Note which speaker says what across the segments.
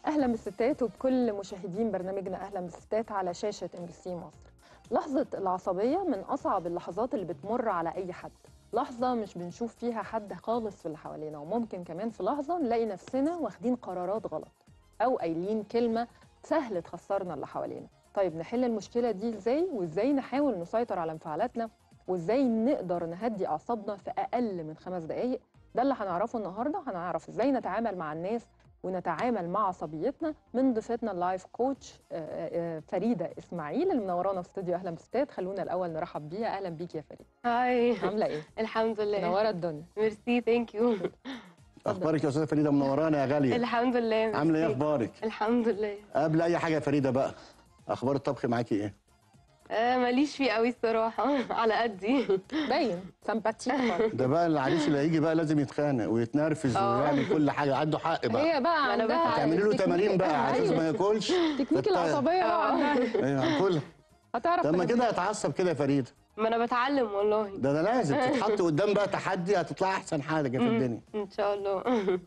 Speaker 1: اهلا بالستات وبكل مشاهدين برنامجنا اهلا بالستات على شاشه ام بي سي مصر. لحظه العصبيه من اصعب اللحظات اللي بتمر على اي حد. لحظه مش بنشوف فيها حد خالص في اللي حوالينا وممكن كمان في لحظه نلاقي نفسنا واخدين قرارات غلط او قايلين كلمه سهل تخسرنا اللي حوالينا. طيب نحل المشكله دي ازاي وازاي نحاول نسيطر على انفعالاتنا وازاي نقدر نهدي اعصابنا في اقل من خمس دقائق ده اللي هنعرفه النهارده هنعرف ازاي نتعامل مع الناس ونتعامل مع عصبيتنا من ضيفتنا اللايف كوتش آه، آه، فريده اسماعيل اللي منورانا في استوديو اهلا بستات خلونا الاول نرحب بيها اهلا بيك يا فريده
Speaker 2: هاي
Speaker 1: عامله ايه
Speaker 2: الحمد لله
Speaker 1: منوره الدنيا
Speaker 2: ميرسي ثانك يو
Speaker 3: اخبارك يا استاذه فريده منورانا يا غاليه
Speaker 2: الحمد لله
Speaker 3: عامله ايه
Speaker 2: ميرسي.
Speaker 3: اخبارك
Speaker 2: الحمد لله
Speaker 3: قبل اي حاجه يا فريده بقى اخبار الطبخ معاكي ايه
Speaker 2: آه ماليش فيه قوي الصراحه على قدي
Speaker 1: باين سمباتيك برضه.
Speaker 3: ده بقى العريس اللي هيجي بقى لازم يتخانق ويتنرفز
Speaker 2: آه.
Speaker 3: ويعمل كل حاجه عنده حق بقى
Speaker 1: هي بقى
Speaker 2: أنا
Speaker 1: عندها
Speaker 2: بتعب.
Speaker 3: تعملي له
Speaker 1: تكنيك-
Speaker 3: تمارين بقى على اساس ما ياكلش
Speaker 1: تكنيك العصبيه بقى عندها
Speaker 3: ايوه هناكلها
Speaker 1: هتعرف
Speaker 3: لما
Speaker 1: تهديها.
Speaker 3: كده هيتعصب كده يا فريده
Speaker 2: ما انا بتعلم والله
Speaker 3: ده ده لازم تتحط قدام بقى تحدي هتطلع احسن حاجه في الدنيا
Speaker 2: ان شاء الله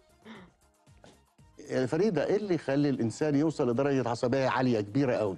Speaker 3: يا فريده ايه اللي يخلي الانسان يوصل لدرجه عصبيه عاليه كبيره قوي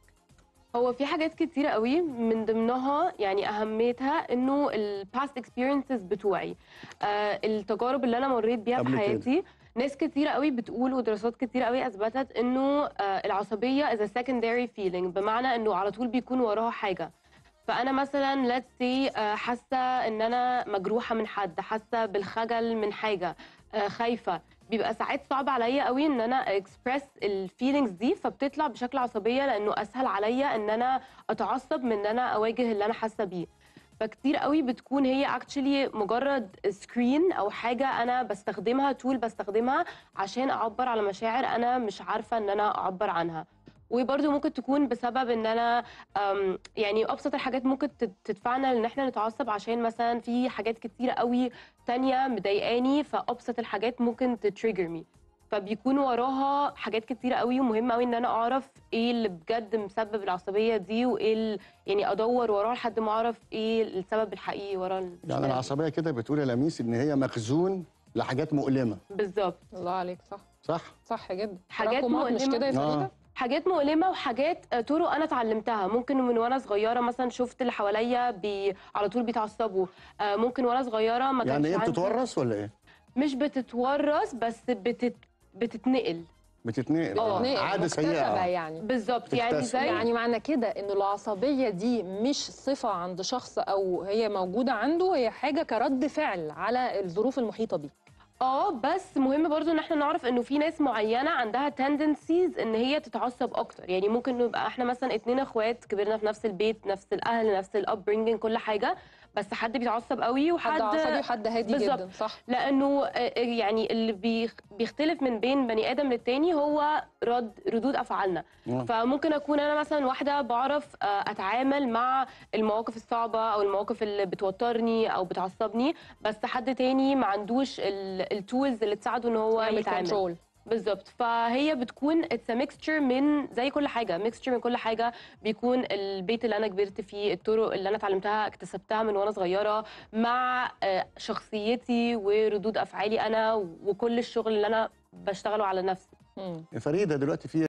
Speaker 2: هو في حاجات كتيرة قوي من ضمنها يعني أهميتها إنه الباست اكسبيرينسز بتوعي آه التجارب اللي أنا مريت بيها
Speaker 3: قبل
Speaker 2: في
Speaker 3: كده.
Speaker 2: حياتي ناس كتيرة قوي بتقول ودراسات كتيرة قوي أثبتت إنه آه العصبية is a secondary feeling بمعنى إنه على طول بيكون وراها حاجة فأنا مثلا let's say آه حاسة إن أنا مجروحة من حد حاسة بالخجل من حاجة آه خايفة بيبقى ساعات صعب عليا قوي ان انا اكسبرس الفيلينجز دي فبتطلع بشكل عصبيه لانه اسهل عليا ان انا اتعصب من ان انا اواجه اللي انا حاسه بيه فكتير قوي بتكون هي اكشلي مجرد سكرين او حاجه انا بستخدمها تول بستخدمها عشان اعبر على مشاعر انا مش عارفه ان انا اعبر عنها وبرده ممكن تكون بسبب ان انا أم، يعني ابسط الحاجات ممكن تت- تدفعنا ان احنا نتعصب عشان مثلا في حاجات كتيره قوي تانية مضايقاني فابسط الحاجات ممكن تتريجر مي فبيكون وراها حاجات كتيره قوي ومهمه قوي ان انا اعرف ايه اللي بجد مسبب العصبيه دي وايه ال- يعني ادور وراه لحد ما اعرف ايه السبب الحقيقي ورا المشكلة
Speaker 3: يعني
Speaker 2: دي.
Speaker 3: العصبيه كده بتقول يا لميس ان هي مخزون لحاجات مؤلمه
Speaker 2: بالظبط
Speaker 1: الله عليك صح
Speaker 3: صح
Speaker 1: صح جدا
Speaker 2: حاجات
Speaker 1: تراكمات مش
Speaker 2: مؤلمة.
Speaker 1: كده يا فريده
Speaker 3: آه.
Speaker 2: حاجات مؤلمه وحاجات آه، طرق انا اتعلمتها ممكن من وانا صغيره مثلا شفت اللي حواليا بي على طول بيتعصبوا آه، ممكن وانا صغيره ما كانش
Speaker 3: يعني ايه
Speaker 2: عندي-
Speaker 3: بتتورث ولا ايه
Speaker 2: مش بتتورث بس بتت... بتتنقل
Speaker 3: بتتنقل
Speaker 1: اه
Speaker 3: آه. عاده
Speaker 1: مكتسبة
Speaker 3: سيئه
Speaker 1: يعني
Speaker 2: بالظبط يعني
Speaker 3: تكتسب.
Speaker 2: زي
Speaker 1: يعني معنى كده ان العصبيه دي مش صفه عند شخص او هي موجوده عنده هي حاجه كرد فعل على الظروف المحيطه بيه
Speaker 2: اه بس مهم برضو ان احنا نعرف انه في ناس معينه عندها tendencies ان هي تتعصب اكتر يعني ممكن نبقى احنا مثلا اتنين اخوات كبرنا في نفس البيت نفس الاهل نفس الاب برينجنج كل حاجه بس حد بيتعصب قوي وحد
Speaker 1: حد عصبي وحد هادي
Speaker 2: بالظبط.
Speaker 1: جدا صح
Speaker 2: لانه آه، يعني اللي بيخ- بيختلف من بين بني ادم للتاني هو رد ردود افعالنا
Speaker 3: آه.
Speaker 2: فممكن اكون انا مثلا واحده بعرف آه، اتعامل مع المواقف الصعبه او المواقف اللي بتوترني او بتعصبني بس حد تاني ما عندوش التولز اللي تساعده ان هو
Speaker 1: يعمل
Speaker 2: يتعامل
Speaker 1: كنترول
Speaker 2: بالظبط فهي بتكون اتس ميكستشر من زي كل حاجه ميكستشر من كل حاجه بيكون البيت اللي انا كبرت فيه الطرق اللي انا اتعلمتها اكتسبتها من وانا صغيره مع آه، شخصيتي وردود افعالي انا وكل الشغل اللي انا بشتغله على نفسي
Speaker 3: فريده دلوقتي في